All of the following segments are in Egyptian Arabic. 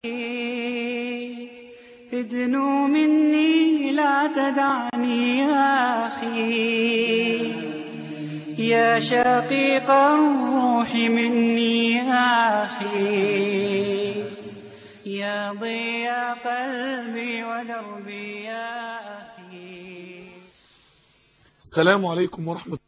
ادنو مني لا تدعني يا أخي يا شقيق الروح مني يا أخي يا ضياء قلبي ودربي يا أخي السلام عليكم ورحمة الله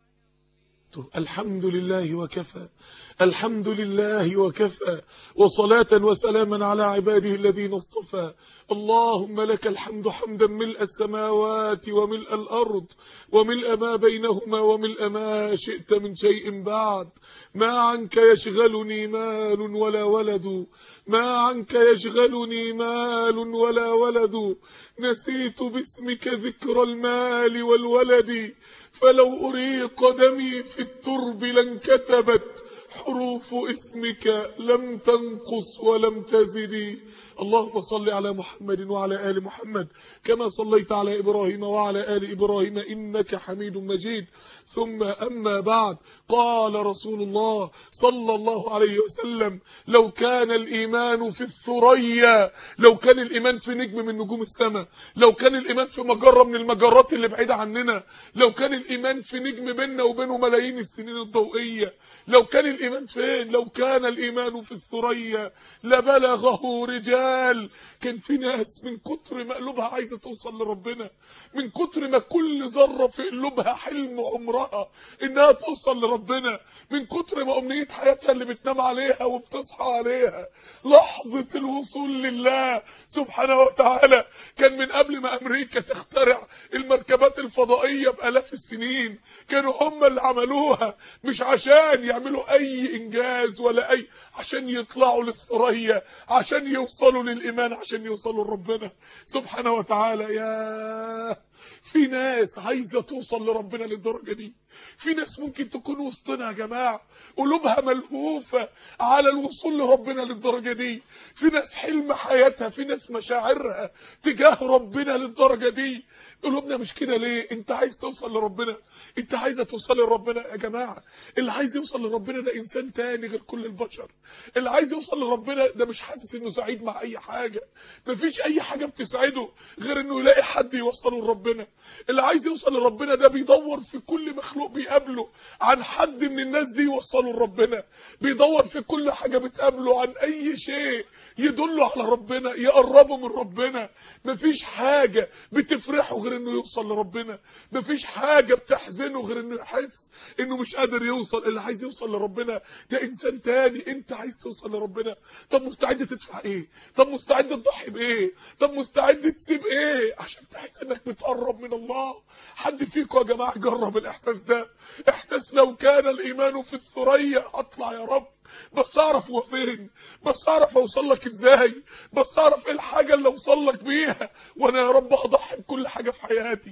الحمد لله وكفى الحمد لله وكفى وصلاة وسلاما على عباده الذين اصطفى اللهم لك الحمد حمدا ملء السماوات وملء الأرض وملء ما بينهما وملء ما شئت من شيء بعد ما عنك يشغلني مال ولا ولد ما عنك يشغلني مال ولا ولد نسيت باسمك ذكر المال والولد فلو أريق دمي في الترب لانكتبت حروف اسمك لم تنقص ولم تزد اللهم صل على محمد وعلى آل محمد كما صليت على إبراهيم وعلى آل إبراهيم إنك حميد مجيد ثم أما بعد قال رسول الله صلى الله عليه وسلم لو كان الإيمان في الثريا لو كان الإيمان في نجم من نجوم السماء لو كان الإيمان في مجرة من المجرات اللي بعيدة عننا لو كان الإيمان في نجم بيننا وبينه ملايين السنين الضوئية لو كان الإيمان فين لو كان الإيمان في الثريا لبلغه رجال كان في ناس من كتر ما قلوبها عايزة توصل لربنا من كتر ما كل ذرة في قلوبها حلم عمرها إنها توصل لربنا من كتر ما أمنية حياتها اللي بتنام عليها وبتصحى عليها لحظة الوصول لله سبحانه وتعالى كان من قبل ما أمريكا تخترع المركبات الفضائية بآلاف السنين كانوا هم اللي عملوها مش عشان يعملوا أي إنجاز ولا أي عشان يطلعوا للثريا عشان يوصلوا للإيمان عشان يوصلوا لربنا سبحانه وتعالى يا في ناس عايزة توصل لربنا للدرجة دي في ناس ممكن تكون وسطنا يا جماعة قلوبها ملهوفة على الوصول لربنا للدرجة دي في ناس حلم حياتها في ناس مشاعرها تجاه ربنا للدرجة دي قلوبنا مش كده ليه انت عايز توصل لربنا انت عايزه توصل لربنا يا جماعه اللي عايز يوصل لربنا ده انسان تاني غير كل البشر اللي عايز يوصل لربنا ده مش حاسس انه سعيد مع اي حاجه مفيش اي حاجه بتسعده غير انه يلاقي حد يوصله لربنا اللي عايز يوصل لربنا ده بيدور في كل مخلوق بيقابله عن حد من الناس دي يوصله لربنا بيدور في كل حاجه بتقابله عن اي شيء يدله على ربنا يقربه من ربنا مفيش حاجه بتفرحه غير انه يوصل لربنا مفيش حاجه بتحزنه غير انه يحس انه مش قادر يوصل اللي عايز يوصل لربنا ده انسان تاني انت عايز توصل لربنا طب مستعد تدفع ايه طب مستعد تضحي بايه طب مستعد تسيب ايه عشان تحس انك بتقرب من الله حد فيكم يا جماعه جرب الاحساس ده احساس لو كان الايمان في الثريا اطلع يا رب بس اعرف هو فين بس اعرف اوصل لك ازاي بس اعرف ايه الحاجه اللي اوصل لك بيها وانا يا رب هضحي بكل حاجه في حياتي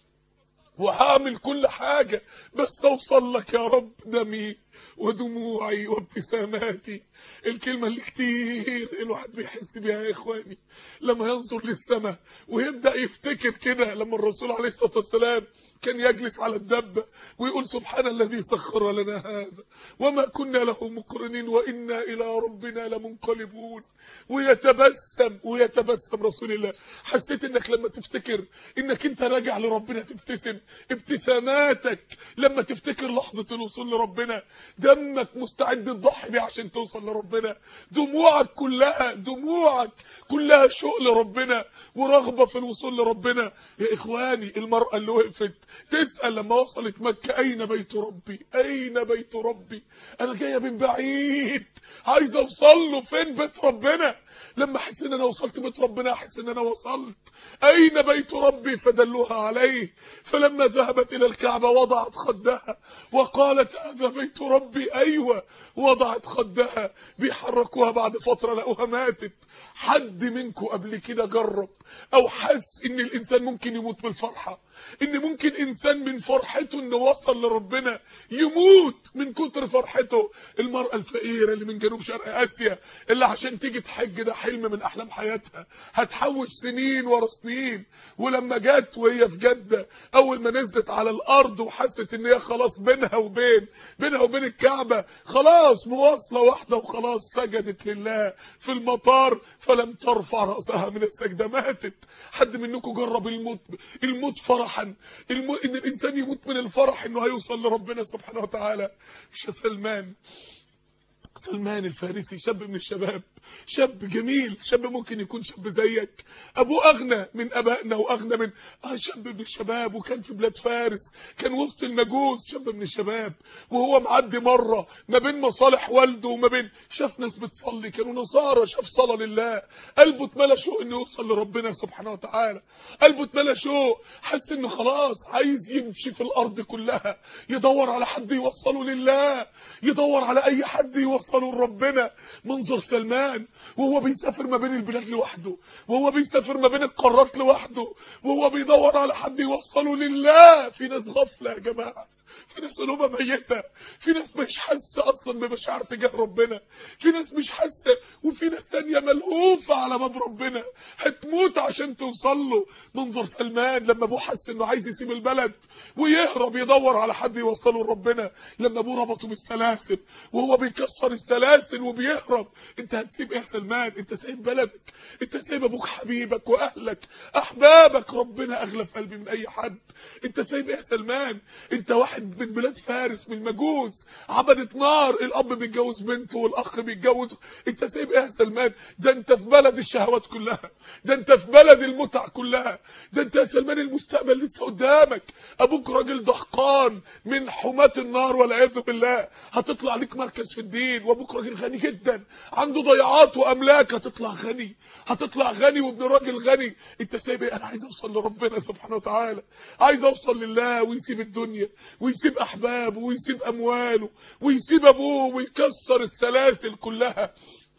وهعمل كل حاجه بس اوصل لك يا رب دمي ودموعي وابتساماتي الكلمة اللي كتير الواحد بيحس بيها يا اخواني لما ينظر للسماء ويبدأ يفتكر كده لما الرسول عليه الصلاة والسلام كان يجلس على الدبة ويقول سبحان الذي سخر لنا هذا وما كنا له مقرنين وإنا إلى ربنا لمنقلبون ويتبسم ويتبسم رسول الله حسيت انك لما تفتكر انك انت راجع لربنا تبتسم ابتساماتك لما تفتكر لحظة الوصول لربنا دمك مستعد تضحي بيه عشان توصل لربنا دموعك كلها دموعك كلها شوق لربنا ورغبة في الوصول لربنا يا اخواني المرأة اللي وقفت تسأل لما وصلت مكة اين بيت ربي اين بيت ربي انا جاية من بعيد عايز اوصل له فين بيت ربنا لما احس ان انا وصلت بيت ربنا احس ان انا وصلت اين بيت ربي فدلوها عليه فلما ذهبت الى الكعبة وضعت خدها وقالت هذا بيت ربي ايوه وضعت خدها بيحركوها بعد فترة لقوها ماتت حد منكم قبل كده جرب او حس ان الانسان ممكن يموت بالفرحة ان ممكن انسان من فرحته انه وصل لربنا يموت من كتر فرحته المرأة الفقيرة اللي من جنوب شرق اسيا اللي عشان تيجي تحج ده حلم من احلام حياتها هتحوش سنين ورا سنين ولما جت وهي في جدة اول ما نزلت على الارض وحست ان هي خلاص بينها وبين بينها وبين الكعبة خلاص مواصلة واحدة وخلاص سجدت لله في المطار فلم ترفع رأسها من السجدة ماتت حد منكم جرب الموت الموت فرحا الم... ان الانسان يموت من الفرح انه هيوصل لربنا سبحانه وتعالى مش يا سلمان سلمان الفارسي شاب من الشباب شاب جميل شاب ممكن يكون شاب زيك ابوه اغنى من ابائنا واغنى من اه شاب من الشباب وكان في بلاد فارس كان وسط المجوس شاب من الشباب وهو معدي مره ما بين مصالح والده وما بين شاف ناس بتصلي كانوا نصارى شاف صلاه لله قلبه اتملى شوق انه يوصل لربنا سبحانه وتعالى قلبه اتملى شوق حس انه خلاص عايز يمشي في الارض كلها يدور على حد يوصله لله يدور على اي حد يوصله لربنا منظر سلمان وهو بيسافر ما بين البلاد لوحده وهو بيسافر ما بين القارات لوحده وهو بيدور على حد يوصله لله في ناس غفله يا جماعه في ناس قلوبها ميتة في ناس مش حاسة أصلا بمشاعر تجاه ربنا في ناس مش حاسة وفي ناس تانية ملهوفة على باب ربنا هتموت عشان توصل له منظر سلمان لما أبوه حس إنه عايز يسيب البلد ويهرب يدور على حد يوصله لربنا لما أبوه ربطه بالسلاسل وهو بيكسر السلاسل وبيهرب أنت هتسيب إيه يا سلمان أنت سايب بلدك أنت سايب أبوك حبيبك وأهلك أحبابك ربنا أغلى في قلبي من أي حد أنت سايب إيه يا سلمان أنت واحد من بلاد فارس من المجوس عبدة نار الاب بيتجوز بنته والاخ بيتجوز انت سايب ايه يا سلمان ده انت في بلد الشهوات كلها ده انت في بلد المتع كلها ده انت يا سلمان المستقبل لسه قدامك ابوك راجل دهقان من حماة النار والعياذ بالله هتطلع ليك مركز في الدين وابوك راجل غني جدا عنده ضيعات واملاك هتطلع غني هتطلع غني وابن راجل غني انت سايب ايه انا عايز اوصل لربنا سبحانه وتعالى عايز اوصل لله ويسيب الدنيا ويسيب احبابه ويسيب امواله ويسيب ابوه ويكسر السلاسل كلها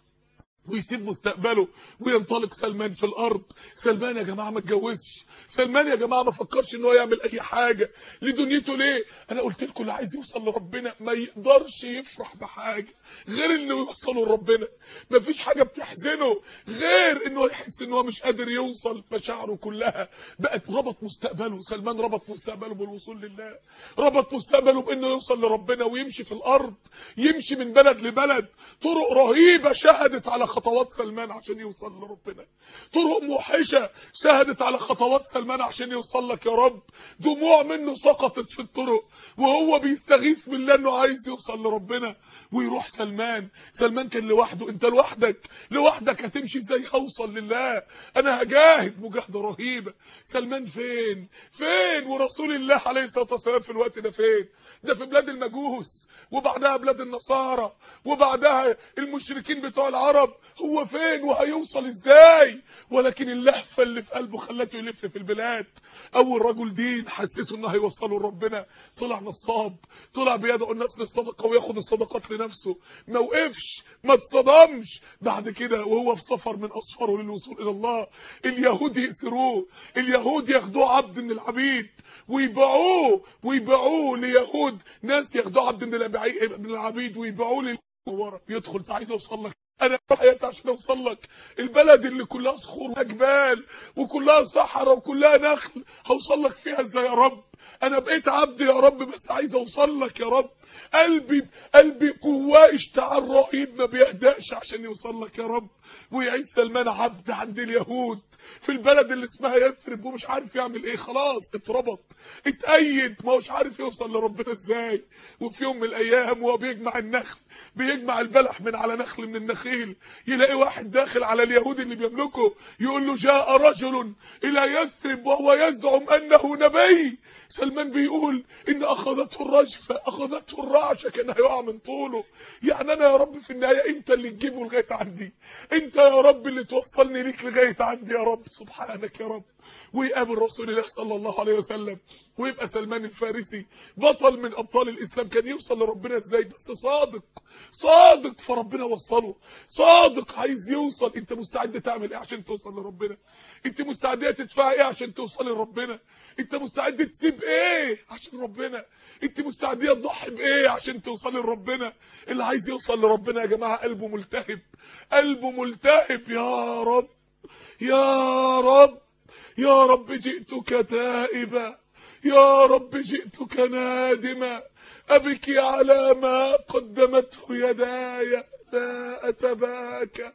ويسيب مستقبله وينطلق سلمان في الارض سلمان يا جماعه ما اتجوزش سلمان يا جماعه ما فكرش ان هو يعمل اي حاجه لدنيته ليه انا قلت لكم اللي عايز يوصل لربنا ما يقدرش يفرح بحاجه غير انه يوصله لربنا ما فيش حاجه بتحزنه غير انه يحس ان هو مش قادر يوصل مشاعره كلها بقت ربط مستقبله سلمان ربط مستقبله بالوصول لله ربط مستقبله بانه يوصل لربنا ويمشي في الارض يمشي من بلد لبلد طرق رهيبه شهدت على خطوات سلمان عشان يوصل لربنا طرق موحشه شهدت على خطوات سلمان عشان يوصل لك يا رب دموع منه سقطت في الطرق وهو بيستغيث بالله انه عايز يوصل لربنا ويروح سلمان سلمان كان لوحده انت لوحدك لوحدك هتمشي ازاي هوصل لله انا هجاهد مجاهده رهيبه سلمان فين فين ورسول الله عليه الصلاه والسلام في الوقت ده فين ده في بلاد المجوس وبعدها بلاد النصارى وبعدها المشركين بتوع العرب هو فين وهيوصل ازاي ولكن اللهفه اللي في قلبه خلته يلف في البلاد اول رجل دين حسسه انه هيوصله لربنا طلع نصاب طلع بيدعو الناس للصدقه وياخد الصدقات لنفسه ما وقفش ما اتصدمش بعد كده وهو في سفر من اسفاره للوصول الى الله اليهود يأسروه اليهود ياخدوه عبد من العبيد ويبيعوه ويبيعوه ليهود ناس ياخدوه عبد من العبيد من العبيد ويبيعوه للورا يدخل عايز اوصل لك انا حياتي عشان اوصل لك البلد اللي كلها صخور وجبال وكلها صحراء وكلها نخل هوصل لك فيها ازاي يا رب انا بقيت عبد يا رب بس عايز اوصل لك يا رب قلبي قلبي جواه اشتعال رهيب ما بيهدأش عشان يوصل لك يا رب ويعيش سلمان عبد عند اليهود في البلد اللي اسمها يثرب ومش عارف يعمل ايه خلاص اتربط اتأيد ما هوش عارف يوصل لربنا ازاي وفي يوم من الايام وهو بيجمع النخل بيجمع البلح من على نخل من النخيل يلاقي واحد داخل على اليهود اللي بيملكه يقول له جاء رجل الى يثرب وهو يزعم انه نبي سلمان بيقول ان اخذته الرجفه اخذته الرعشه كان هيقع من طوله يعني انا يا رب في النهايه انت اللي تجيبه لغايه عندي انت يا رب اللي توصلني ليك لغايه عندي يا رب سبحانك يا رب ويقابل رسول الله صلى الله عليه وسلم ويبقى سلمان الفارسي بطل من ابطال الاسلام كان يوصل لربنا ازاي بس صادق صادق فربنا وصله صادق عايز يوصل انت مستعد تعمل ايه عشان توصل لربنا انت مستعد تدفع ايه عشان توصل لربنا انت مستعد تسيب ايه عشان ربنا انت مستعد تضحي بايه عشان توصل لربنا اللي عايز يوصل لربنا يا جماعه قلبه ملتهب قلبه ملتهب يا رب يا رب يا رب جئتك تائبا يا رب جئتك نادما أبكي على ما قدمته يداي لا أتباكى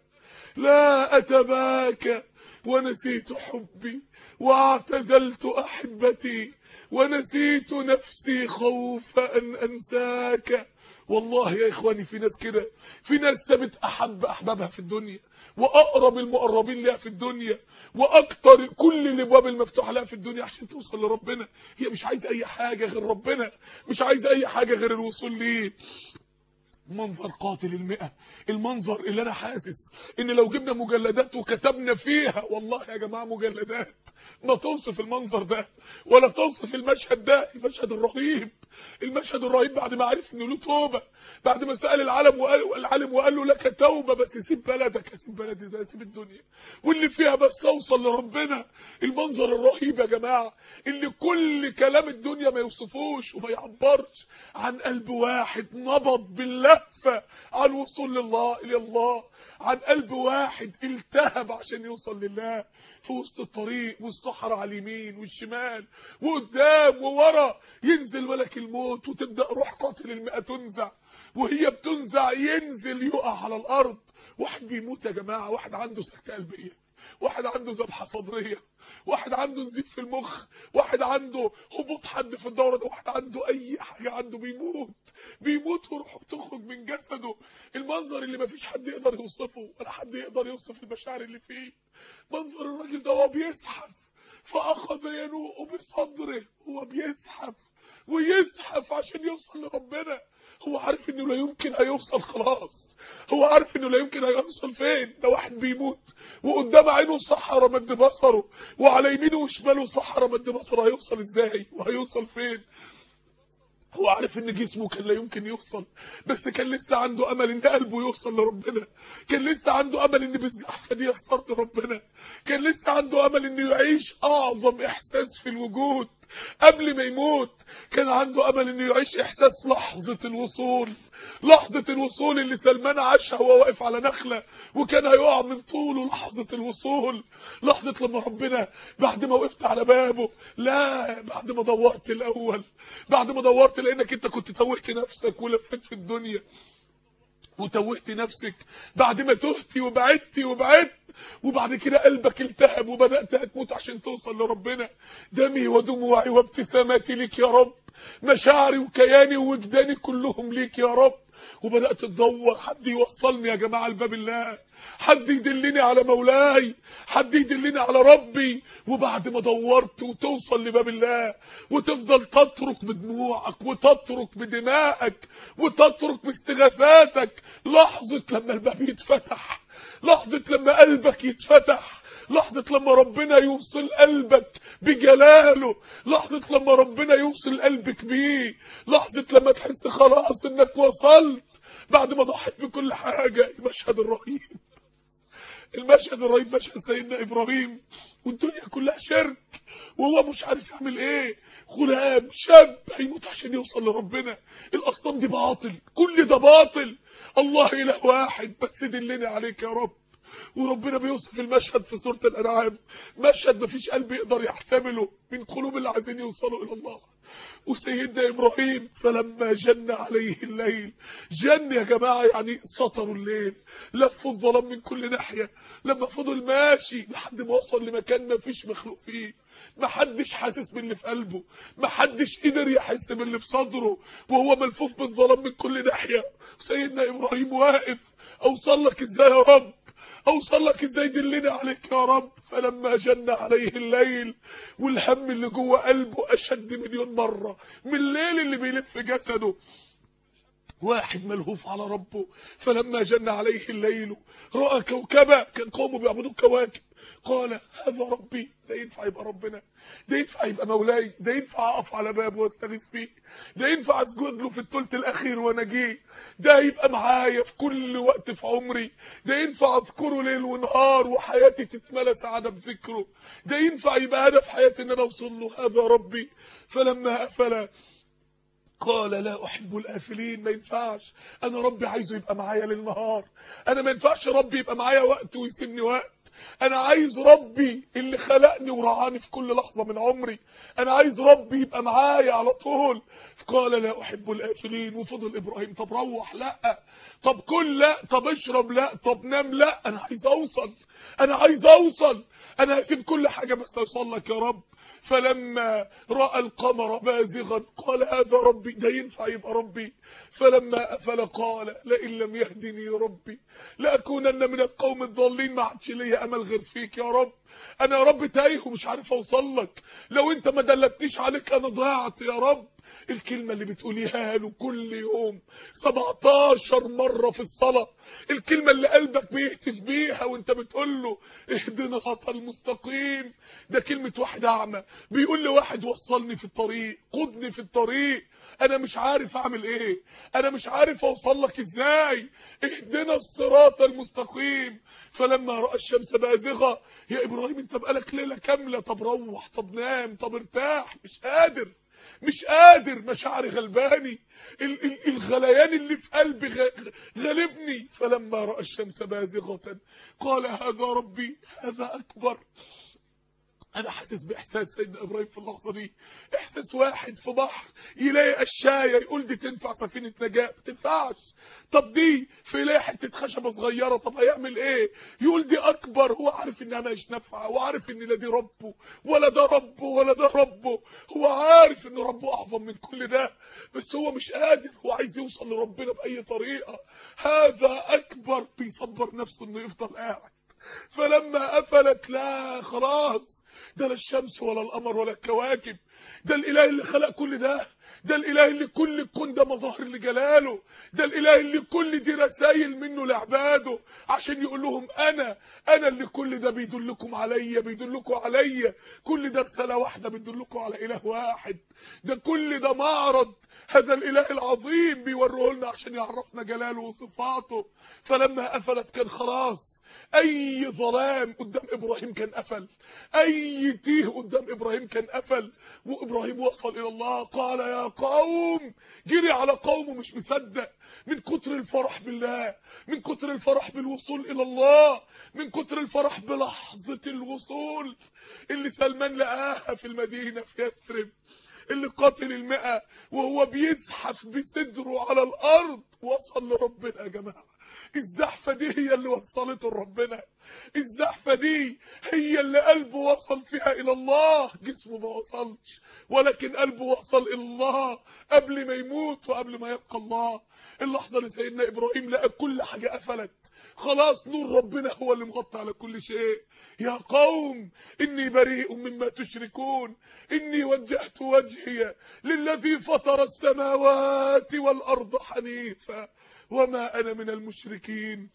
لا أتباكى ونسيت حبي واعتزلت أحبتي ونسيت نفسي خوف أن أنساك والله يا إخواني في ناس كده في ناس سابت أحب أحبابها في الدنيا وأقرب المقربين لها في الدنيا وأكتر كل الأبواب المفتوحة لها في الدنيا عشان توصل لربنا هي مش عايزة أي حاجة غير ربنا مش عايزة أي حاجة غير الوصول ليه منظر قاتل المئة المنظر اللي انا حاسس ان لو جبنا مجلدات وكتبنا فيها والله يا جماعة مجلدات ما توصف المنظر ده ولا توصف المشهد ده المشهد الرهيب المشهد الرهيب بعد ما عرف انه له توبة بعد ما سأل العالم وقال العالم وقال له لك توبة بس سيب بلدك سيب بلدي ده سيب الدنيا واللي فيها بس اوصل لربنا المنظر الرهيب يا جماعة اللي كل كلام الدنيا ما يوصفوش وما يعبرش عن قلب واحد نبض باللهفة على الوصول لله الى الله عن قلب واحد التهب عشان يوصل لله في وسط الطريق والصحراء على اليمين والشمال وقدام وورا ينزل ملك الموت وتبدا روح قاتل المئة تنزع وهي بتنزع ينزل يقع على الارض واحد بيموت يا جماعه واحد عنده سكته قلبيه واحد عنده ذبحه صدريه واحد عنده نزيف في المخ واحد عنده هبوط حد في الدوره واحد عنده اي حاجه عنده بيموت بيموت وروحه بتخرج من جسده المنظر اللي مفيش حد يقدر يوصفه ولا حد يقدر يوصف المشاعر اللي فيه منظر الراجل ده وهو بيزحف فاخذ ينوء بصدره هو بيزحف ويزحف عشان يوصل لربنا هو عارف انه لا يمكن هيوصل خلاص هو عارف انه لا يمكن هيوصل فين ده واحد بيموت وقدام عينه صحراء مد بصره وعلى يمينه وشماله صحراء مد بصره هيوصل ازاي وهيوصل فين هو عارف ان جسمه كان لا يمكن يوصل بس كان لسه عنده امل ان قلبه يوصل لربنا كان لسه عنده امل ان بالزحفه دي يسترضي ربنا كان لسه عنده امل انه يعيش اعظم احساس في الوجود قبل ما يموت كان عنده امل انه يعيش احساس لحظه الوصول لحظه الوصول اللي سلمان عاشها وهو واقف على نخله وكان هيقع من طوله لحظه الوصول لحظه لما ربنا بعد ما وقفت على بابه لا بعد ما دورت الاول بعد ما دورت لانك انت كنت توهت نفسك ولفيت في الدنيا وتوهت نفسك بعد ما تهتي وبعدتي وبعدت وبعد كده قلبك التهب وبدأت هتموت عشان توصل لربنا دمي ودموعي وابتساماتي ليك يا رب مشاعري وكياني ووجداني كلهم ليك يا رب وبدأت تدور حد يوصلني يا جماعة لباب الله حد يدلني على مولاي حد يدلني على ربي وبعد ما دورت وتوصل لباب الله وتفضل تترك بدموعك وتترك بدمائك وتترك باستغاثاتك لحظة لما الباب يتفتح لحظة لما قلبك يتفتح لحظة لما ربنا يوصل قلبك بجلاله لحظة لما ربنا يوصل قلبك بيه لحظة لما تحس خلاص انك وصلت بعد ما ضحيت بكل حاجة المشهد الرهيب المشهد الرهيب مشهد سيدنا ابراهيم والدنيا كلها شرك وهو مش عارف يعمل ايه غلام شاب هيموت عشان يوصل لربنا الاصنام دي باطل كل ده باطل الله اله واحد بس دلني عليك يا رب وربنا بيوصف المشهد في سورة الأنعام مشهد مفيش قلب يقدر يحتمله من قلوب اللي عايزين يوصلوا إلى الله وسيدنا إبراهيم فلما جن عليه الليل جن يا جماعة يعني سطروا الليل لفوا الظلام من كل ناحية لما فضل ماشي لحد ما وصل لمكان مفيش مخلوق فيه محدش حاسس باللي في قلبه محدش قدر يحس باللي في صدره وهو ملفوف بالظلام من كل ناحية سيدنا إبراهيم واقف أوصل لك إزاي يا رب اوصل لك ازاي دلني عليك يا رب فلما جن عليه الليل والهم اللي جوه قلبه اشد مليون مره من الليل اللي بيلف جسده واحد ملهوف على ربه فلما جن عليه الليل رأى كوكبا كان قومه بيعبدوا الكواكب قال هذا ربي ده ينفع يبقى ربنا ده ينفع يبقى مولاي ده ينفع اقف على بابه واستغيث بيه ده ينفع اسجد له في الثلث الاخير وانا جيه ده يبقى معايا في كل وقت في عمري ده ينفع اذكره ليل ونهار وحياتي تتملى سعاده بذكره ده ينفع يبقى هدف حياتي ان انا اوصل له هذا ربي فلما افل قال لا احب الافلين ما ينفعش انا ربي عايزه يبقى معايا ليل نهار انا ما ينفعش ربي يبقى معايا وقت ويسيبني وقت انا عايز ربي اللي خلقني ورعاني في كل لحظه من عمري انا عايز ربي يبقى معايا على طول قال لا احب الافلين وفضل ابراهيم طب روح لا طب كل لا طب اشرب لا طب نام لا انا عايز اوصل انا عايز اوصل انا هسيب كل حاجه بس اوصل لك يا رب فلما راى القمر بازغا قال هذا ربي ده ينفع يبقى ربي فلما افل قال لئن لم يهدني ربي لاكونن من القوم الضالين ما عادش ليا امل غير فيك يا رب انا يا رب تايه ومش عارف اوصل لك لو انت ما دلتنيش عليك انا ضيعت يا رب الكلمة اللي بتقوليها له كل يوم 17 مرة في الصلاة الكلمة اللي قلبك بيهتف بيها وانت بتقول له اهدنا صراط المستقيم ده كلمة واحد اعمى بيقول لواحد وصلني في الطريق قدني في الطريق انا مش عارف اعمل ايه انا مش عارف اوصل لك ازاي اهدنا الصراط المستقيم فلما راى الشمس بازغه يا ابراهيم انت بقالك ليله كامله طب روح طب نام طب ارتاح مش قادر مش قادر مشاعري غلباني ال- ال- الغليان اللي في قلبي غ- غلبني فلما راى الشمس بازغه قال هذا ربي هذا اكبر انا حاسس باحساس سيدنا ابراهيم في اللحظه دي احساس واحد في بحر يلاقي قشايه يقول دي تنفع سفينه نجاه ما تنفعش طب دي في يلاقي حته خشبه صغيره طب هيعمل ايه يقول دي اكبر هو عارف انها مش نافعه وعارف ان لا دي ربه ولا ده ربه ولا ده ربه هو عارف ان ربه اعظم من كل ده بس هو مش قادر هو عايز يوصل لربنا باي طريقه هذا اكبر بيصبر نفسه انه يفضل قاعد فلما قفلت لا خلاص ده لا الشمس ولا القمر ولا الكواكب ده الاله اللي خلق كل ده ده الاله اللي كل الكون ده مظاهر لجلاله ده الاله اللي كل دي رسائل منه لعباده عشان يقول لهم انا انا اللي كل ده بيدلكم عليا بيدلكم عليا كل ده رساله واحده بتدلكم على اله واحد ده كل ده معرض هذا الاله العظيم بيوريه لنا عشان يعرفنا جلاله وصفاته فلما قفلت كان خلاص اي ظلام قدام ابراهيم كان قفل اي تيه قدام ابراهيم كان قفل وابراهيم وصل الى الله قال يا قوم جري على قومه مش مصدق من كتر الفرح بالله من كتر الفرح بالوصول الى الله من كتر الفرح بلحظه الوصول اللي سلمان لقاها في المدينه في يثرب اللي قاتل المئة وهو بيزحف بصدره على الأرض وصل لربنا يا جماعة الزحفة دي هي اللي وصلته لربنا الزحفة دي هي اللي قلبه وصل فيها إلى الله جسمه ما وصلش ولكن قلبه وصل إلى الله قبل ما يموت وقبل ما يبقى الله اللحظة اللي سيدنا إبراهيم لقى كل حاجة قفلت خلاص نور ربنا هو اللي مغطى على كل شيء يا قوم إني بريء مما تشركون إني وجهت وجهي للذي فطر السماوات والأرض حنيفا وما أنا من المشركين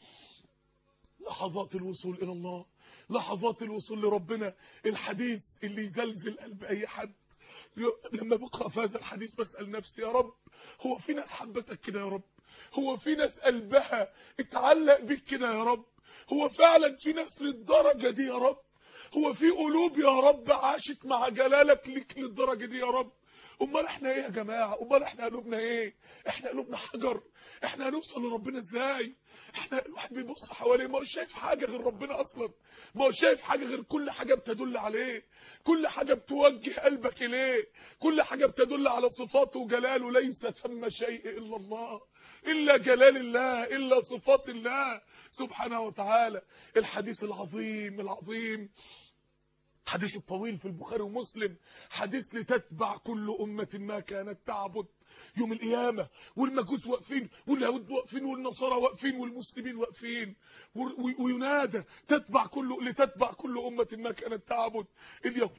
لحظات الوصول إلى الله لحظات الوصول لربنا الحديث اللي يزلزل قلب أي حد لما بقرأ في هذا الحديث بسأل نفسي يا رب هو في ناس حبتك كده يا رب هو في ناس قلبها اتعلق بيك كده يا رب هو فعلا في ناس للدرجة دي يا رب هو في قلوب يا رب عاشت مع جلالك ليك للدرجة دي يا رب امال احنا ايه يا جماعه امال احنا قلوبنا ايه احنا قلوبنا حجر احنا هنوصل لربنا ازاي احنا الواحد بيبص حواليه ما هو شايف حاجه غير ربنا اصلا ما هو شايف حاجه غير كل حاجه بتدل عليه كل حاجه بتوجه قلبك اليه كل حاجه بتدل على صفاته وجلاله ليس ثم شيء الا الله الا جلال الله الا صفات الله سبحانه وتعالى الحديث العظيم العظيم حديث الطويل في البخاري ومسلم حديث لتتبع كل أمة ما كانت تعبد يوم القيامة والمجوس واقفين واليهود واقفين والنصارى واقفين والمسلمين واقفين و- و- وينادى تتبع كل لتتبع كل أمة ما كانت تعبد اليهود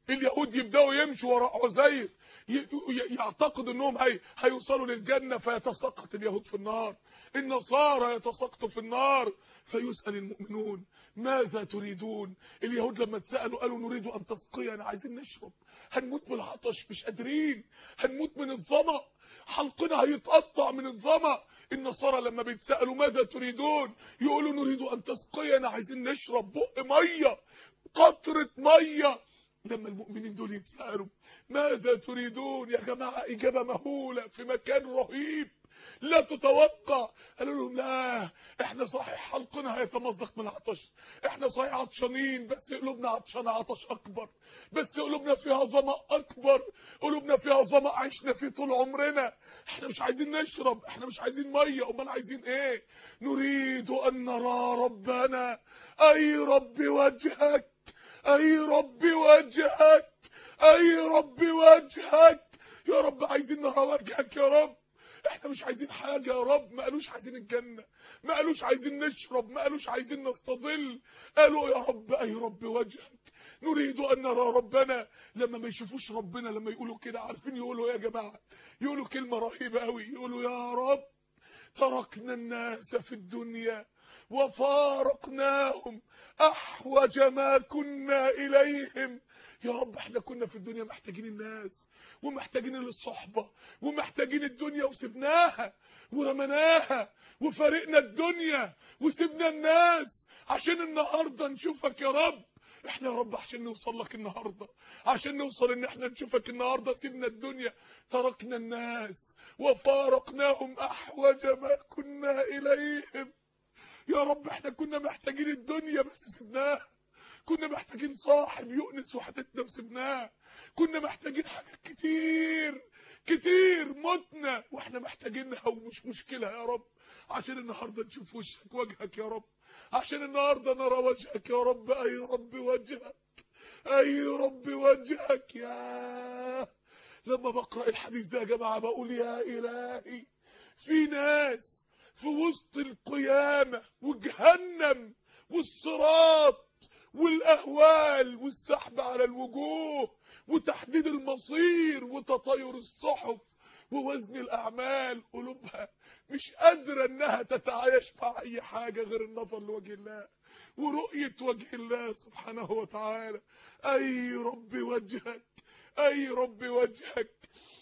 اليهود يبداوا يمشوا وراء عزير ي- ي- يعتقدوا انهم هي هيوصلوا للجنه فيتساقط اليهود في النار النصارى يتساقطوا في النار فيسال المؤمنون ماذا تريدون اليهود لما اتسالوا قالوا نريد ان تسقينا عايزين نشرب هنموت بالعطش مش قادرين هنموت من الظما حلقنا هيتقطع من الظما النصارى لما بيتسالوا ماذا تريدون يقولوا نريد ان تسقينا عايزين نشرب بق ميه قطره ميه لما المؤمنين دول يتسالوا ماذا تريدون يا جماعه اجابه مهوله في مكان رهيب لا تتوقع قالوا لهم لا احنا صحيح حلقنا هيتمزق من العطش احنا صحيح عطشانين بس قلوبنا عطشانه عطش اكبر بس قلوبنا فيها ظما اكبر قلوبنا فيها ظما عشنا فيه طول عمرنا احنا مش عايزين نشرب احنا مش عايزين ميه امال عايزين ايه نريد ان نرى ربنا اي رب وجهك اي رب وجهك اي رب وجهك يا رب عايزين نرى وجهك يا رب احنا مش عايزين حاجة يا رب ما قالوش عايزين الجنة ما قالوش عايزين نشرب ما قالوش عايزين نستظل قالوا يا رب اي رب وجهك نريد ان نرى ربنا لما ما يشوفوش ربنا لما يقولوا كده عارفين يقولوا إيه يا جماعة يقولوا كلمة رهيبة قوي يقولوا يا رب تركنا الناس في الدنيا وفارقناهم احوج ما كنا اليهم يا رب احنا كنا في الدنيا محتاجين الناس ومحتاجين الصحبة ومحتاجين الدنيا وسبناها ورمناها وفارقنا الدنيا وسبنا الناس عشان النهاردة نشوفك يا رب احنا يا رب عشان نوصل لك النهارده عشان نوصل ان احنا نشوفك النهارده سيبنا الدنيا تركنا الناس وفارقناهم احوج ما كنا اليهم يا رب احنا كنا محتاجين الدنيا بس سبناها كنا محتاجين صاحب يؤنس وحدتنا وسبناه كنا محتاجين حاجات كتير كتير متنا واحنا محتاجينها ومش مشكلة يا رب عشان النهاردة نشوف وشك وجهك يا رب عشان النهاردة نرى وجهك يا رب اي رب وجهك اي رب وجهك يا لما بقرأ الحديث ده يا جماعة بقول يا إلهي في ناس في وسط القيامة وجهنم والصراط والأهوال والسحب على الوجوه وتحديد المصير وتطاير الصحف ووزن الأعمال قلوبها مش قادرة إنها تتعايش مع أي حاجة غير النظر لوجه الله ورؤية وجه الله سبحانه وتعالى أي رب وجهك أي رب وجهك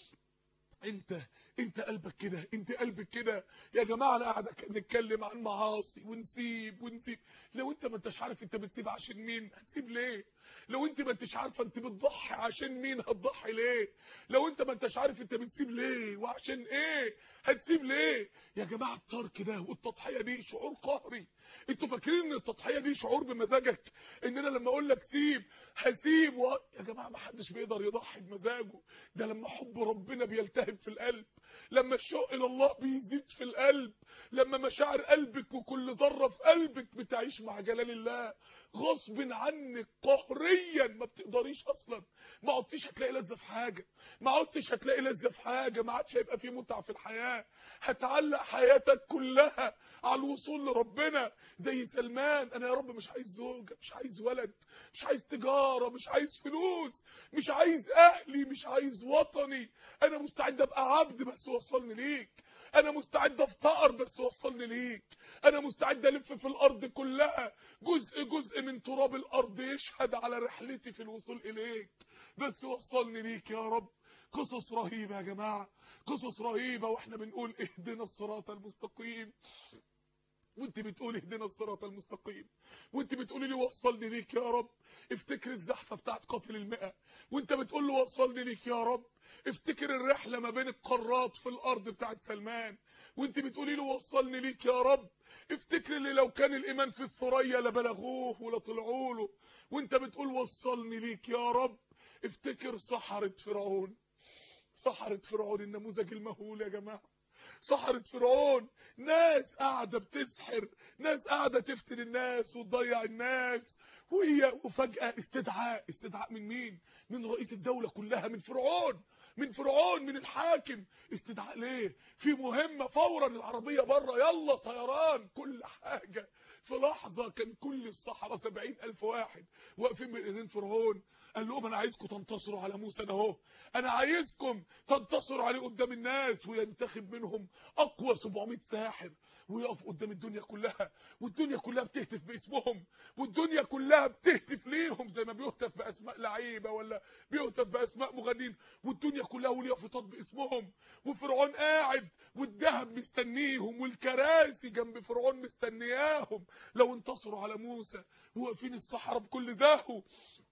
انت انت قلبك كده انت قلبك كده يا جماعه انا قاعد نتكلم عن معاصي ونسيب ونسيب لو انت ما انتش عارف انت بتسيب عشان مين هتسيب ليه لو انت ما انتش عارفه انت بتضحي عشان مين هتضحي ليه لو انت ما انتش عارف انت بتسيب ليه وعشان ايه هتسيب ليه يا جماعه الترك ده والتضحيه دي شعور قهري انتوا فاكرين ان التضحيه دي شعور بمزاجك ان انا لما اقول لك سيب هسيب و... يا جماعه ما حدش بيقدر يضحي بمزاجه ده لما حب ربنا بيلتهب في القلب لما الشوق الى الله بيزيد في القلب لما مشاعر قلبك وكل ذره في قلبك بتعيش مع جلال الله غصب عنك قهريا ما بتقدريش اصلا ما عدتش هتلاقي لذه في حاجه ما عدتش هتلاقي لذه في حاجه ما عادش هيبقى في متعه في الحياه هتعلق حياتك كلها على الوصول لربنا زي سلمان انا يا رب مش عايز زوجه مش عايز ولد مش عايز تجاره مش عايز فلوس مش عايز اهلي مش عايز وطني انا مستعد ابقى عبد بس وصلني ليك انا مستعد افتقر بس وصلني ليك انا مستعد الف في الارض كلها جزء جزء من تراب الارض يشهد على رحلتي في الوصول اليك بس وصلني ليك يا رب قصص رهيبه يا جماعه قصص رهيبه واحنا بنقول اهدنا الصراط المستقيم وانت بتقولي اهدنا الصراط المستقيم وانت بتقولي لي وصلني ليك يا رب افتكر الزحفه بتاعت قاتل المئة وانت بتقول له وصلني ليك يا رب افتكر الرحله ما بين القارات في الارض بتاعت سلمان وانت بتقولي له وصلني ليك يا رب افتكر اللي لو كان الايمان في الثريا لبلغوه ولا طلعوا له وانت بتقول وصلني ليك يا رب افتكر سحرة فرعون سحرة فرعون النموذج المهول يا جماعه سحرة فرعون ناس قاعدة بتسحر ناس قاعدة تفتن الناس وتضيع الناس وهي وفجأة استدعاء استدعاء من مين من رئيس الدولة كلها من فرعون من فرعون من الحاكم استدعاء ليه في مهمة فورا العربية بره يلا طيران كل حاجة في لحظة كان كل الصحراء سبعين ألف واحد واقفين بين ايدين فرعون قال لهم انا عايزكم تنتصروا على موسى ده اهو انا عايزكم تنتصروا عليه قدام الناس وينتخب منهم اقوى 700 ساحر ويقف قدام الدنيا كلها والدنيا كلها بتهتف باسمهم والدنيا كلها بتهتف ليهم زي ما بيهتف باسماء لعيبه ولا بيهتف باسماء مغنيين والدنيا كلها واليافطات باسمهم وفرعون قاعد والذهب مستنيهم والكراسي جنب فرعون مستنياهم لو انتصروا على موسى وواقفين الصحراء بكل زهو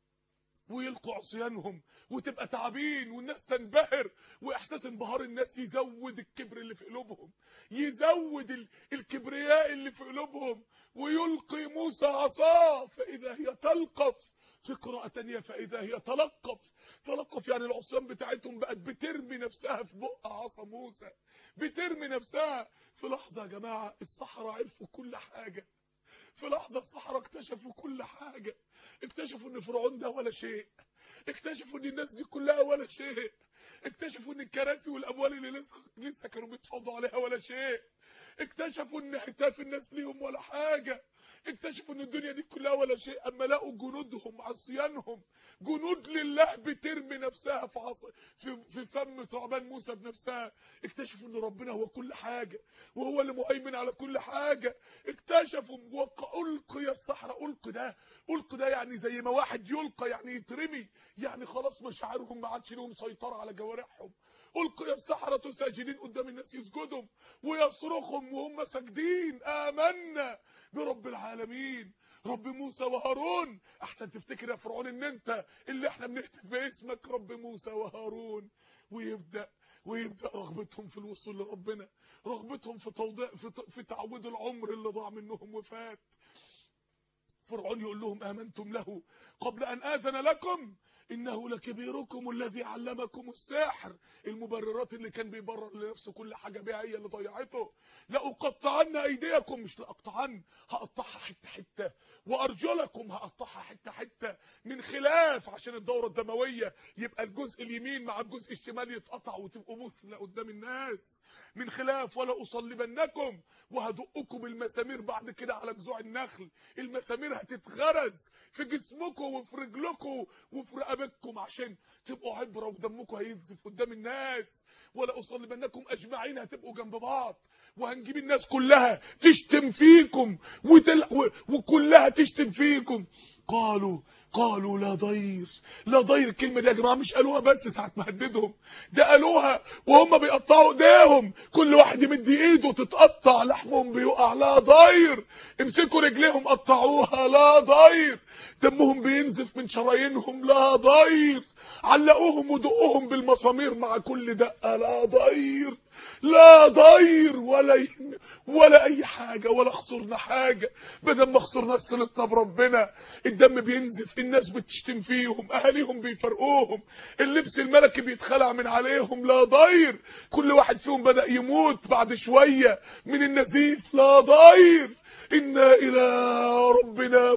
ويلقوا عصيانهم وتبقى تعابين والناس تنبهر واحساس انبهار الناس يزود الكبر اللي في قلوبهم يزود ال- الكبرياء اللي في قلوبهم ويلقي موسى عصاه فاذا هي تلقف في قراءة تانية فإذا هي تلقف تلقف يعني العصيان بتاعتهم بقت بترمي نفسها في بق عصا موسى بترمي نفسها في لحظة يا جماعة الصحراء عرفوا كل حاجة في لحظة الصحراء اكتشفوا كل حاجة اكتشفوا ان فرعون ده ولا شيء اكتشفوا ان الناس دي كلها ولا شيء اكتشفوا ان الكراسي والاموال اللي لسه, لسه كانوا بيتفاوضوا عليها ولا شيء اكتشفوا ان هتاف الناس ليهم ولا حاجة اكتشفوا ان الدنيا دي كلها ولا شيء اما لقوا جنودهم عصيانهم جنود لله بترمي نفسها في عص... في في فم ثعبان موسى بنفسها اكتشفوا ان ربنا هو كل حاجه وهو اللي مهيمن على كل حاجه اكتشفوا وق- القي الصحراء القي ده القي ده يعني زي ما واحد يلقى يعني يترمي يعني خلاص مشاعرهم ما عادش لهم سيطره على جوارحهم القي السحرة ساجدين قدام الناس يسجدوا ويصرخهم وهم ساجدين آمنا برب العالمين رب موسى وهارون احسن تفتكر يا فرعون ان انت اللي احنا بنهتف باسمك رب موسى وهارون ويبدا ويبدا رغبتهم في الوصول لربنا رغبتهم في توضيع في, ت- في تعويض العمر اللي ضاع منهم وفات فرعون يقول لهم آمنتم له قبل أن آذن لكم إنه لكبيركم الذي علمكم السحر المبررات اللي كان بيبرر لنفسه كل حاجة بيها هي اللي ضيعته لأقطعن أيديكم مش لأقطعن هقطعها حتة حتة وأرجلكم هقطعها حتة حتة من خلاف عشان الدورة الدموية يبقى الجزء اليمين مع الجزء الشمال يتقطع وتبقوا مثلى قدام الناس من خلاف ولا أصلبنكم وهدقكم المسامير بعد كده على جذوع النخل المسامير هتتغرز في جسمكم وفي رجلكم وفي رقبتكم عشان تبقوا عبرة ودمكم هينزف قدام الناس ولا أصلبنكم أجمعين هتبقوا جنب بعض وهنجيب الناس كلها تشتم فيكم وتل... و... وكلها تشتم فيكم قالوا قالوا لا ضير لا ضير الكلمة دي يا جماعة مش قالوها بس ساعة ما هددهم ده قالوها وهم بيقطعوا ايديهم كل واحد يمد ايده تتقطع لحمهم بيقع لا ضير امسكوا رجليهم قطعوها لا ضير دمهم بينزف من شرايينهم لا ضير علقوهم ودقوهم بالمسامير مع كل دقة لا ضير لا ضير ولا ي... ولا اي حاجة ولا خسرنا حاجة بدل ما خسرنا صلتنا بربنا الدم بينزف الناس بتشتم فيهم اهاليهم بيفرقوهم اللبس الملكي بيتخلع من عليهم لا ضير كل واحد فيهم بدأ يموت بعد شوية من النزيف لا ضير إنا إلى ربنا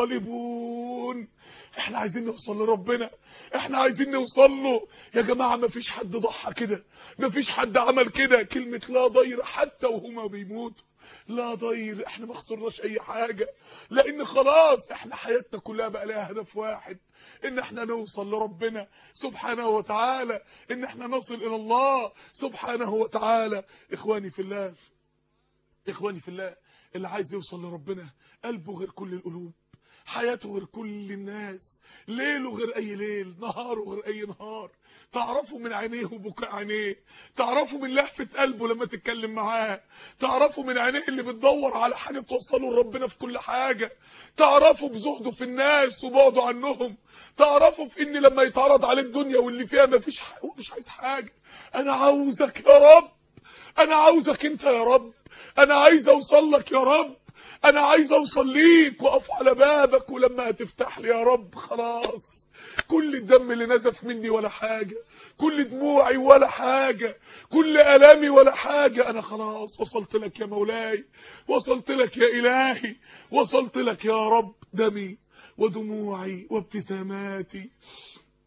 منقلبون احنا عايزين نوصل لربنا احنا عايزين نوصل له يا جماعة ما فيش حد ضحى كده ما فيش حد عمل كده كلمة لا ضير حتى وهما بيموتوا لا ضير احنا ما خسرناش اي حاجة لان خلاص احنا حياتنا كلها بقى لها هدف واحد ان احنا نوصل لربنا سبحانه وتعالى ان احنا نصل الى الله سبحانه وتعالى اخواني في الله اخواني في الله اللي عايز يوصل لربنا قلبه غير كل القلوب حياته غير كل الناس ليله غير اي ليل نهاره غير اي نهار تعرفوا من عينيه وبكاء عينيه تعرفوا من لهفة قلبه لما تتكلم معاه تعرفوا من عينيه اللي بتدور على حاجة توصله لربنا في كل حاجة تعرفوا بزهده في الناس وبعده عنهم تعرفوا في ان لما يتعرض عليه الدنيا واللي فيها مفيش حاجة هو مش عايز حاجة انا عاوزك يا رب انا عاوزك انت يا رب انا عايز اوصل لك يا رب انا عايز اوصل ليك واقف على بابك ولما هتفتح لي يا رب خلاص كل الدم اللي نزف مني ولا حاجة كل دموعي ولا حاجة كل ألامي ولا حاجة أنا خلاص وصلت لك يا مولاي وصلت لك يا إلهي وصلت لك يا رب دمي ودموعي وابتساماتي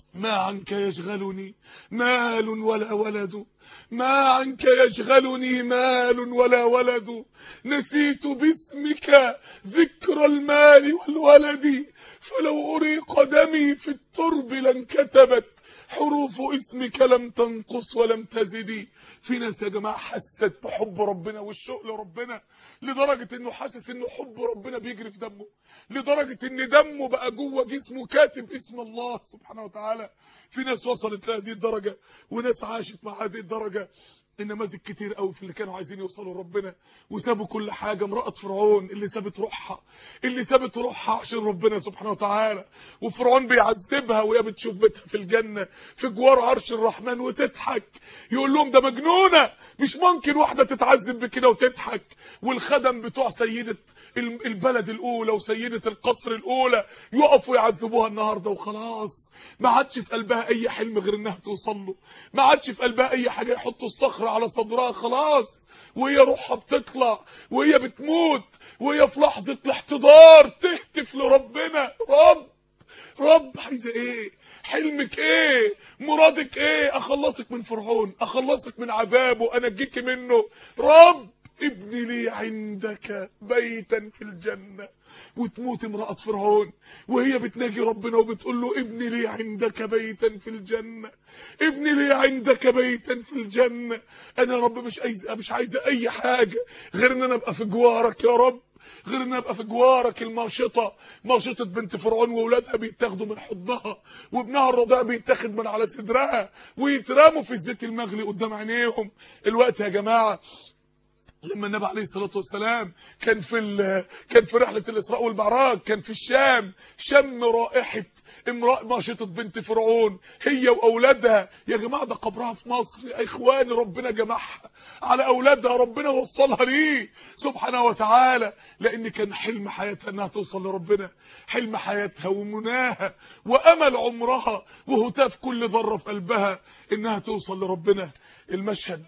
ما عنك يشغلني مال ولا ولد ما عنك يشغلني مال ولا ولد نسيت باسمك ذكر المال والولد فلو أريق دمي في الترب لانكتبت حروف اسمك لم تنقص ولم تزدي في ناس يا جماعه حست بحب ربنا والشوق لربنا لدرجه انه حاسس انه حب ربنا بيجري في دمه لدرجه ان دمه بقى جوه جسمه كاتب اسم الله سبحانه وتعالى في ناس وصلت لهذه الدرجه وناس عاشت مع هذه الدرجه النماذج كتير قوي في اللي كانوا عايزين يوصلوا لربنا وسابوا كل حاجه امراه فرعون اللي سابت روحها اللي سابت روحها عشان ربنا سبحانه وتعالى وفرعون بيعذبها وهي بتشوف بيتها في الجنه في جوار عرش الرحمن وتضحك يقول لهم ده مجنونه مش ممكن واحده تتعذب بكده وتضحك والخدم بتوع سيده البلد الاولى وسيده القصر الاولى يقفوا يعذبوها النهارده وخلاص ما عادش في قلبها اي حلم غير انها توصل له ما عادش في قلبها اي حاجه يحطوا الصخره على صدرها خلاص وهي روحها بتطلع وهي بتموت وهي في لحظه الاحتضار تهتف لربنا رب رب عايزه ايه حلمك ايه مرادك ايه اخلصك من فرعون اخلصك من عذابه انجيك منه رب ابني لي عندك بيتا في الجنة وتموت امرأة فرعون وهي بتناجي ربنا وبتقول له ابني لي عندك بيتا في الجنة ابني لي عندك بيتا في الجنة انا يا رب مش عايزه مش عايزه اي حاجة غير ان انا ابقى في جوارك يا رب غير ان ابقى في جوارك الماشطه ماشطه بنت فرعون واولادها بيتاخدوا من حضنها وابنها الرضيع بيتاخد من على صدرها ويترموا في الزيت المغلي قدام عينيهم الوقت يا جماعه لما النبي عليه الصلاه والسلام كان في كان في رحله الاسراء والمعراج كان في الشام شم رائحه امراه ماشطه بنت فرعون هي واولادها يا جماعه ده قبرها في مصر يا اخواني ربنا جمعها على اولادها ربنا وصلها ليه سبحانه وتعالى لان كان حلم حياتها انها توصل لربنا حلم حياتها ومناها وامل عمرها وهتاف كل ذره في قلبها انها توصل لربنا المشهد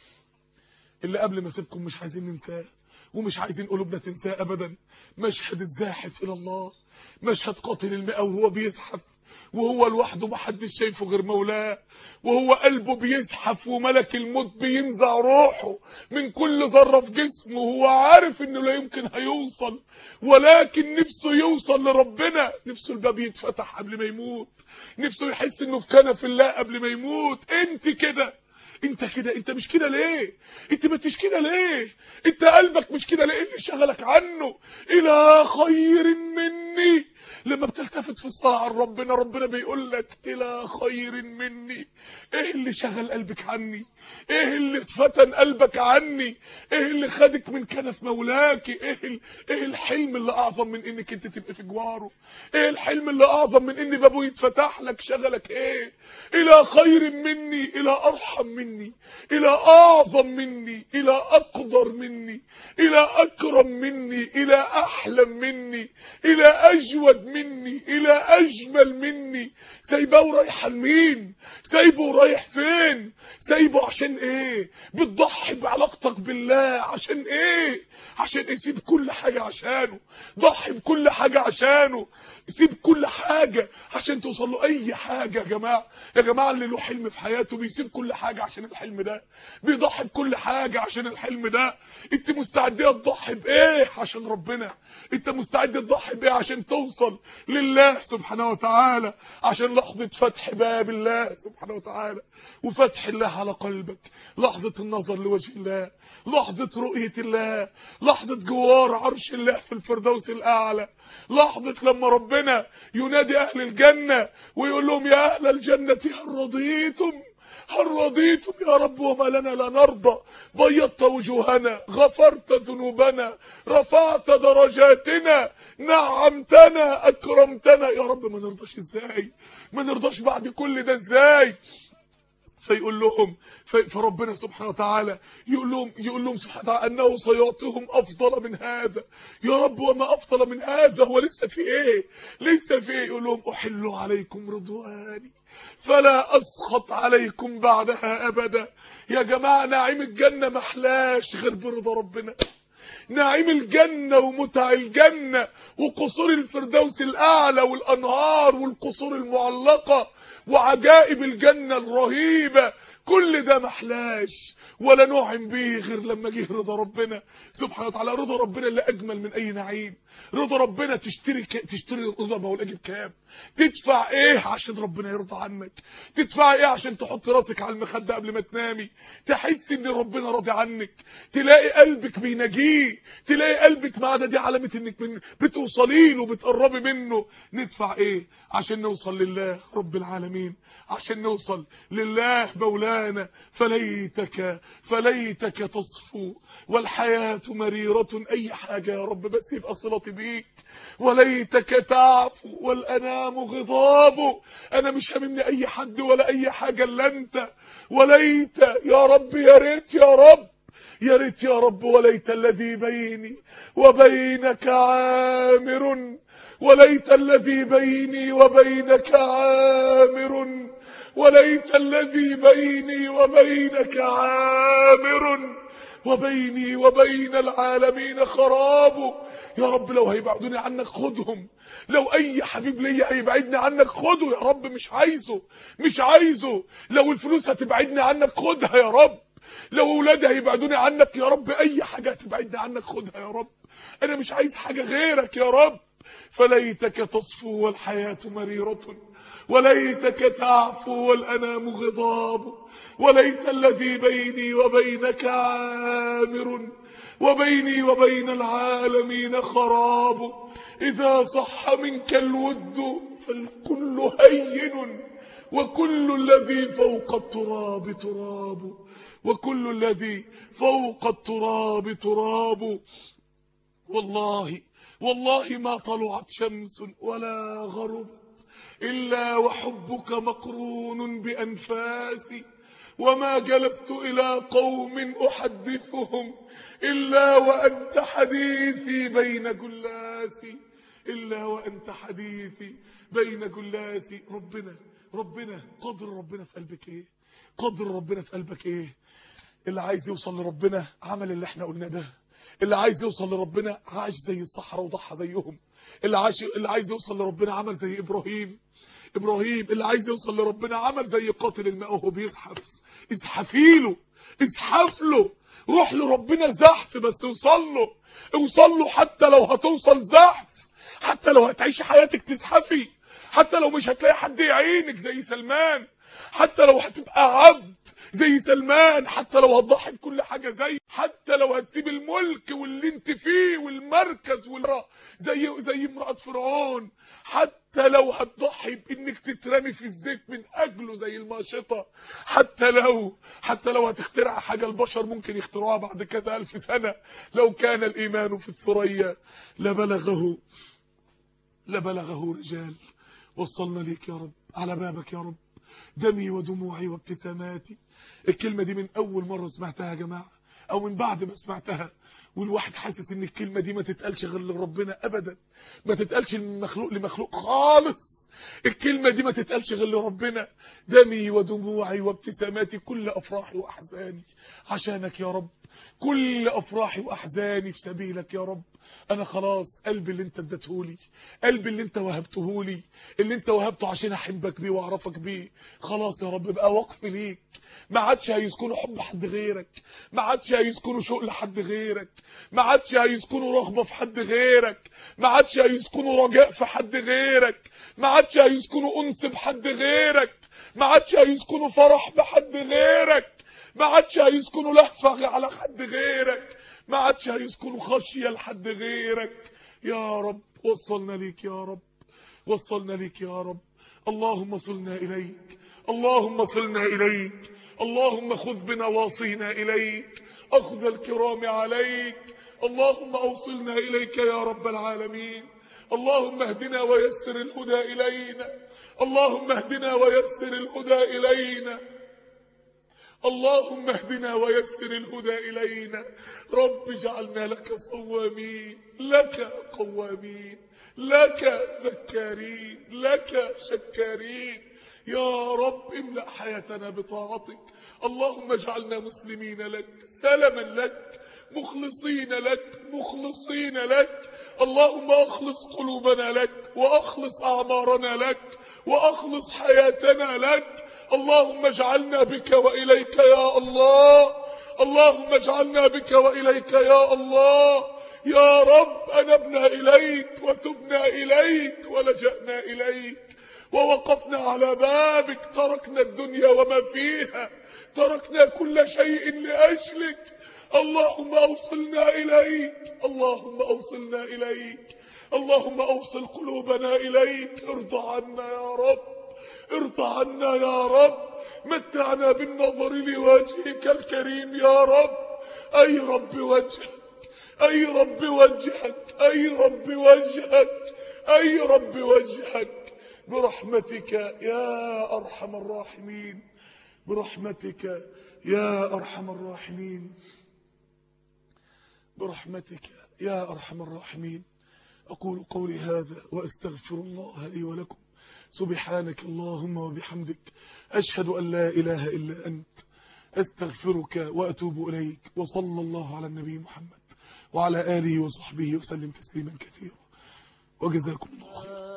اللي قبل ما اسيبكم مش عايزين ننساه ومش عايزين قلوبنا تنساه ابدا مشهد الزاحف الى الله مشهد قاتل المئة وهو بيزحف وهو لوحده محدش شايفه غير مولاه وهو قلبه بيزحف وملك الموت بينزع روحه من كل ذرة في جسمه وهو عارف انه لا يمكن هيوصل ولكن نفسه يوصل لربنا نفسه الباب يتفتح قبل ما يموت نفسه يحس انه في كنف الله قبل ما يموت انت كده انت كده انت مش كده ليه انت ما انتش كده ليه انت قلبك مش كده ليه ايه اللي شغلك عنه الى خير مني لما بتلتفت في الصلاة عن ربنا ربنا بيقول لك الى خير مني ايه اللي شغل قلبك عني ايه اللي اتفتن قلبك عني ايه اللي خدك من كنف مولاك ايه ال... ايه الحلم اللي اعظم من انك انت تبقى في جواره ايه الحلم اللي اعظم من ان بابه يتفتح لك شغلك ايه الى خير مني الى ارحم مني الى اعظم مني الى اقدر مني الى اكرم مني الى احلم مني الى اجود مني الى اجمل مني سايبه ورايحه لمين سايبه ورايح فين سايبه عشان ايه بتضحي بعلاقتك بالله عشان ايه عشان يسيب كل حاجه عشانه ضحي بكل حاجه عشانه سيب كل حاجه عشان توصل له اي حاجه يا جماعه يا جماعه اللي له حلم في حياته بيسيب كل حاجه عشان الحلم ده بيضحي بكل حاجه عشان الحلم ده انت مستعديه تضحي بايه عشان ربنا انت مستعد تضحي بايه عشان توصل لله سبحانه وتعالى عشان لحظه فتح باب الله سبحانه وتعالى وفتح الله على قلبك لحظه النظر لوجه الله لحظه رؤيه الله لحظه جوار عرش الله في الفردوس الاعلى لحظة لما ربنا ينادي أهل الجنة ويقول لهم يا أهل الجنة هل رضيتم هل رضيتم يا رب وما لنا لا نرضى بيضت وجوهنا غفرت ذنوبنا رفعت درجاتنا نعمتنا أكرمتنا يا رب ما نرضاش ازاي ما نرضاش بعد كل ده ازاي فيقول لهم فربنا سبحانه وتعالى يقول لهم يقول لهم سبحانه وتعالى انه سيعطيهم افضل من هذا يا رب وما افضل من هذا هو لسه في ايه لسه في ايه يقول لهم احل عليكم رضواني فلا اسخط عليكم بعدها ابدا يا جماعه نعيم الجنه محلاش غير برضا ربنا نعيم الجنة ومتع الجنة وقصور الفردوس الأعلى والأنهار والقصور المعلقة وعجائب الجنة الرهيبة كل ده محلاش ولا نعم به غير لما جه رضا ربنا سبحانه وتعالى رضا ربنا اللي اجمل من اي نعيم رضا ربنا تشتري ك... تشتري رضا مولاك بكام تدفع ايه عشان ربنا يرضى عنك تدفع ايه عشان تحط راسك على المخده قبل ما تنامي تحس ان ربنا راضي عنك تلاقي قلبك بيناجيه تلاقي قلبك مع ده دي علامه انك من بتوصلي له بتقربي منه ندفع ايه عشان نوصل لله رب العالمين عشان نوصل لله مولانا فليتك فليتك تصفو والحياة مريرة أي حاجة يا رب بس يبقى صلتي بيك وليتك تعفو والأنام غضاب أنا مش هممني أي حد ولا أي حاجة إلا أنت وليت يا رب يا ريت يا رب يا ريت يا رب وليت الذي بيني وبينك عامر وليت الذي بيني وبينك عامر وليت الذي بيني وبينك عامر وبيني وبين العالمين خراب يا رب لو هيبعدوني عنك خدهم لو اي حبيب ليا هيبعدني عنك خده يا رب مش عايزه مش عايزه لو الفلوس هتبعدني عنك خدها يا رب لو اولادي هيبعدوني عنك يا رب اي حاجه هتبعدني عنك خدها يا رب انا مش عايز حاجه غيرك يا رب فليتك تصفو والحياه مريره وليتك تعفو والأنام غضاب وليت الذي بيني وبينك عامر وبيني وبين العالمين خراب إذا صح منك الود فالكل هين وكل الذي فوق التراب تراب وكل الذي فوق التراب تراب والله والله ما طلعت شمس ولا غربت إلا وحبك مقرون بأنفاسي وما جلست إلى قوم أحدثهم إلا وأنت حديثي بين جلاسي إلا وأنت حديثي بين جلاسي ربنا ربنا قدر ربنا في قلبك إيه قدر ربنا في قلبك إيه اللي عايز يوصل لربنا عمل اللي احنا قلنا ده اللي عايز يوصل لربنا عاش زي الصحراء وضحى زيهم اللي عاش اللي عايز يوصل لربنا عمل زي ابراهيم ابراهيم اللي عايز يوصل لربنا عمل زي قاتل الماء وهو بيزحف ازحفي له ازحف له روح لربنا زحف بس اوصل له اوصل له حتى لو هتوصل زحف حتى لو هتعيشي حياتك تزحفي حتى لو مش هتلاقي حد يعينك زي سلمان حتى لو هتبقى عبد زي سلمان حتى لو هتضحي بكل حاجة زي حتى لو هتسيب الملك واللي انت فيه والمركز والرا زي زي امرأة فرعون حتى لو هتضحي بانك تترمي في الزيت من اجله زي الماشطة حتى لو حتى لو هتخترع حاجة البشر ممكن يخترعوها بعد كذا الف سنة لو كان الايمان في الثريا لبلغه لبلغه رجال وصلنا ليك يا رب على بابك يا رب دمي ودموعي وابتساماتي الكلمة دي من أول مرة سمعتها يا جماعة أو من بعد ما سمعتها والواحد حاسس إن الكلمة دي ما تتقالش غير لربنا أبدا ما تتقالش من مخلوق لمخلوق خالص الكلمة دي ما تتقالش غير لربنا دمي ودموعي وابتساماتي كل أفراحي وأحزاني عشانك يا رب كل أفراحي وأحزاني في سبيلك يا رب انا خلاص قلبي اللي انت اديتهولي قلبي اللي انت وهبتهولي اللي انت وهبته عشان احبك بيه واعرفك بيه خلاص يا رب بقى وقف ليك ما عادش هيسكنوا حب حد غيرك ما عادش هيسكنوا شوق لحد غيرك ما عادش هيسكنوا رغبه في حد غيرك ما عادش هيسكنوا رجاء في حد غيرك ما عادش هيسكنوا انس بحد غيرك ما عادش هيسكنوا فرح بحد غيرك ما عادش هيسكنوا لهفه على حد غيرك ما عادش هيسكنوا خشية لحد غيرك يا رب وصلنا ليك يا رب وصلنا ليك يا رب اللهم صلنا إليك اللهم صلنا إليك اللهم خذ بنواصينا إليك أخذ الكرام عليك اللهم أوصلنا إليك يا رب العالمين اللهم اهدنا ويسر الهدى إلينا اللهم اهدنا ويسر الهدى إلينا اللهم اهدنا ويسر الهدى إلينا رب اجعلنا لك صوامين لك قوامين لك ذكارين لك شكارين يا رب املأ حياتنا بطاعتك اللهم اجعلنا مسلمين لك سلما لك مخلصين لك مخلصين لك اللهم اخلص قلوبنا لك واخلص اعمارنا لك واخلص حياتنا لك اللهم اجعلنا بك واليك يا الله اللهم اجعلنا بك واليك يا الله يا رب انبنا اليك وتبنا اليك ولجأنا اليك ووقفنا على بابك تركنا الدنيا وما فيها تركنا كل شيء لأجلك اللهم أوصلنا إليك اللهم أوصلنا إليك اللهم أوصل قلوبنا إليك ارضى عنا يا رب ارضى عنا يا رب متعنا بالنظر لوجهك الكريم يا رب أي رب وجهك أي رب وجهك أي رب وجهك أي رب وجهك برحمتك يا أرحم الراحمين برحمتك يا أرحم الراحمين برحمتك يا أرحم الراحمين أقول قولي هذا وأستغفر الله لي ولكم سبحانك اللهم وبحمدك أشهد أن لا إله إلا أنت أستغفرك وأتوب إليك وصلى الله على النبي محمد وعلى آله وصحبه وسلم تسليما كثيرا وجزاكم الله خيرا